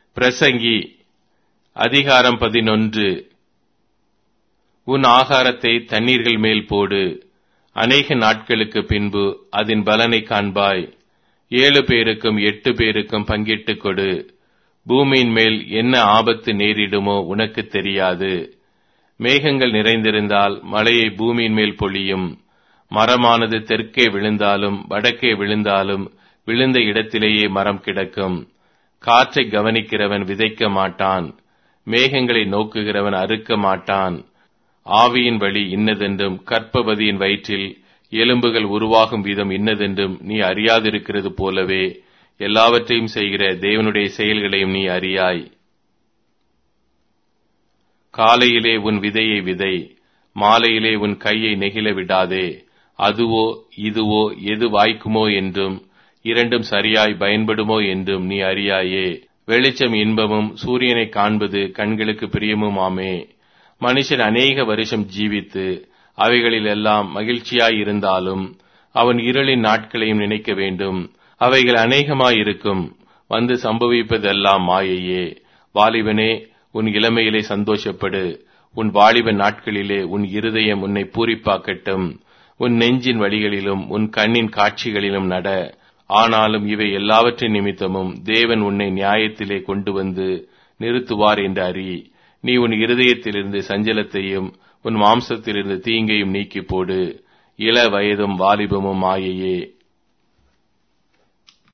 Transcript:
பிரசங்கி அதிகாரம் பதினொன்று உன் ஆகாரத்தை தண்ணீர்கள் மேல் போடு அநேக நாட்களுக்கு பின்பு அதன் பலனை காண்பாய் ஏழு பேருக்கும் எட்டு பேருக்கும் பங்கிட்டுக் கொடு பூமியின் மேல் என்ன ஆபத்து நேரிடுமோ உனக்கு தெரியாது மேகங்கள் நிறைந்திருந்தால் மழையை பூமியின் மேல் பொழியும் மரமானது தெற்கே விழுந்தாலும் வடக்கே விழுந்தாலும் விழுந்த இடத்திலேயே மரம் கிடக்கும் காற்றை கவனிக்கிறவன் விதைக்க மாட்டான் மேகங்களை நோக்குகிறவன் அறுக்க மாட்டான் ஆவியின் வழி இன்னதென்றும் கற்பவதியின் வயிற்றில் எலும்புகள் உருவாகும் விதம் இன்னதென்றும் நீ அறியாதிருக்கிறது போலவே எல்லாவற்றையும் செய்கிற தேவனுடைய செயல்களையும் நீ அறியாய் காலையிலே உன் விதையை விதை மாலையிலே உன் கையை நெகிழ விடாதே அதுவோ இதுவோ எது வாய்க்குமோ என்றும் இரண்டும் சரியாய் பயன்படுமோ என்றும் நீ அறியாயே வெளிச்சம் இன்பமும் சூரியனை காண்பது கண்களுக்கு பிரியமுமாமே மனுஷன் அநேக வருஷம் ஜீவித்து அவைகளில் எல்லாம் மகிழ்ச்சியாய் இருந்தாலும் அவன் இருளின் நாட்களையும் நினைக்க வேண்டும் அவைகள் அநேகமாயிருக்கும் வந்து சம்பவிப்பதெல்லாம் மாயையே வாலிபனே உன் இளமையிலே சந்தோஷப்படு உன் வாலிப நாட்களிலே உன் இருதயம் உன்னை பூரிப்பாக்கட்டும் உன் நெஞ்சின் வழிகளிலும் உன் கண்ணின் காட்சிகளிலும் நட ஆனாலும் இவை எல்லாவற்றின் நிமித்தமும் தேவன் உன்னை நியாயத்திலே கொண்டு வந்து நிறுத்துவார் என்று அறி நீ உன் இருதயத்திலிருந்து சஞ்சலத்தையும் உன் மாம்சத்திலிருந்து தீங்கையும் நீக்கி போடு இள வயதும் வாலிபமும் மாயையே